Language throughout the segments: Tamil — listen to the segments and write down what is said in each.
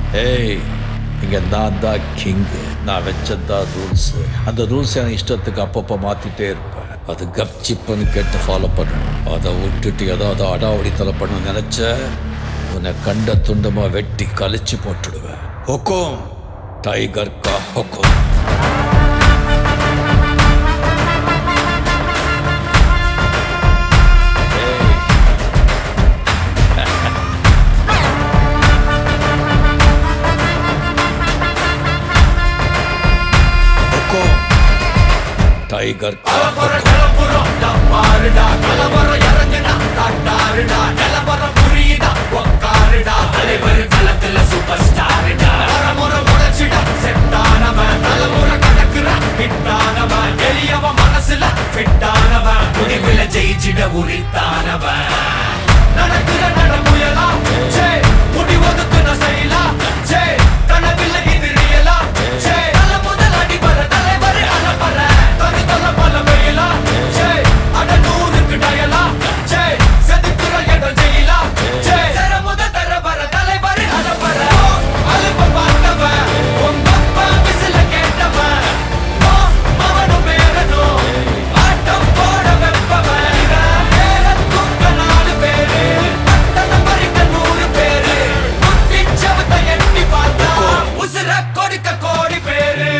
ஏய் இங்க நான் தான் கிங்கு நான் வச்சதான் ரூல்ஸ் அந்த ரூல்ஸ் என் இஷ்டத்துக்கு அப்பப்போ மாத்திட்டே இருப்பேன் அது கப்சிப்புன்னு கேட்டு ஃபாலோ பண்ணணும் அதை விட்டுட்டு ஏதாவது அடாவடித்தலை பண்ண நினைச்ச உன்னை கண்ட துண்டமா வெட்டி கழிச்சு போட்டுடுவேன் ஹொக்கோம் டைகர் கா ஹொக்கோம் ஹொக்கோம் டைகர் கா ஹொக்கோம் ஜெயிச்சிட உரித்தானவன் நடக்கிற நடமுயலா ஜே முடிவதுக்குன செயலா ஜே கனவில்ல இது ரியலா ஜே தல முதல் அடிபர தலைவர் அலப்பற தனி தல பல வெயிலா ஜே அட நூறுக்கு டயலா ஜே செதுக்குற இடம் ஜெயிலா ஜே தர முத தர வர தலைவர் அலப்பற அலுப்ப பார்த்தவன் உங்க அப்பா விசில கேட்டவன் ஓ, அவனும் பேரனும் ஆட்டம் போட வெப்பவன் இவன் பேரத்துக்க நாலு பேரு பட்டணம் பறிக்க நூறு பேரு குத்தி செவத்த எட்டி பார்த்தா உசுர கொடுக்க கோடி பேரு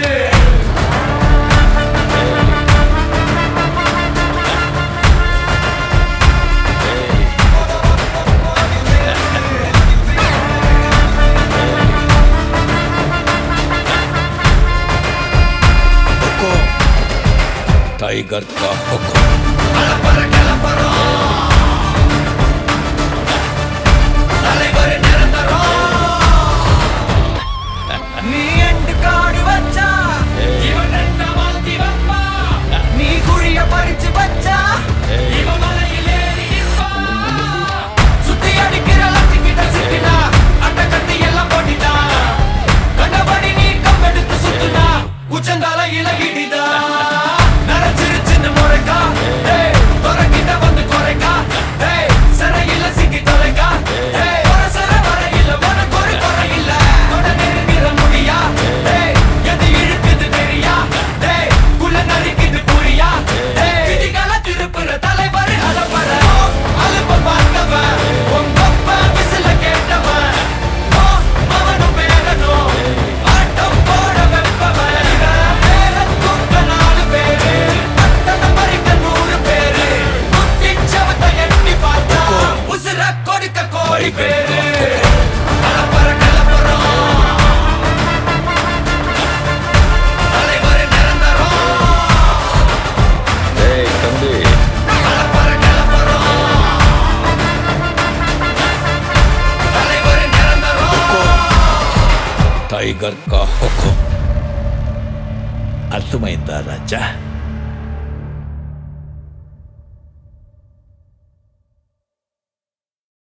ஹொக்கோம் டைகர் கா ஹொக்கோம் அலப்பற கிளப்பறோம் தலைவர் நிரந்தரம் நீ எண்டு காடு வச்சா இவன் ரெண்ட மாத்தி வைப்பா நீ குழிய பறிச்சு வச்சா இவன் மலையில் ஏறி நிற்பா சுத்தி அடிக்கிற லட்சிக்கிட்ட சிக்கினா அட்ட கட்டி எல்லாம் போட்டிட்டா கண்டபடி நீ கம்பெடுத்து சுத்துனா உச்சந்தால இலகிடிதா நரைச்சிருச்சுன்னு முறைக்கா டேய் துறக்கிட்ட வந்து குறைக்கா டேய் சிறையில சிக்கி தொலைக்கா டேய் ஒரு சிற வரையில உனக்கு ஒரு குறை இல்ல தொட நெருங்கிற முடியா டேய் எது இழுக்குது தெரியா டேய் குள்ள நரிக்குது புரியா டேய் விதிகள திருப்புற தலைவர் அலப்பற அலுப்ப பார்த்தவன் உங்க அப்பா விசில கேட்டவன் ஓ, அவனும் பேரனும் ஆட்டம் போட வெப்பவன் இவன் பேரத்துக்க நாலு பேரு பட்டணம் பறிக்க நூறு பேரு குத்தி செவத்த எட்டி பார்த்தா உசுர கொடுக்க கோடி பேரு அலப்பற கிளப்புறோம் தலைவர் நிரந்தரம் ஏய் தம்பி அலப்பற கிளப்புறோம் தலைவர் நிரந்தரம் టైగర్ కా హుకుం అర్థమైందా రాజా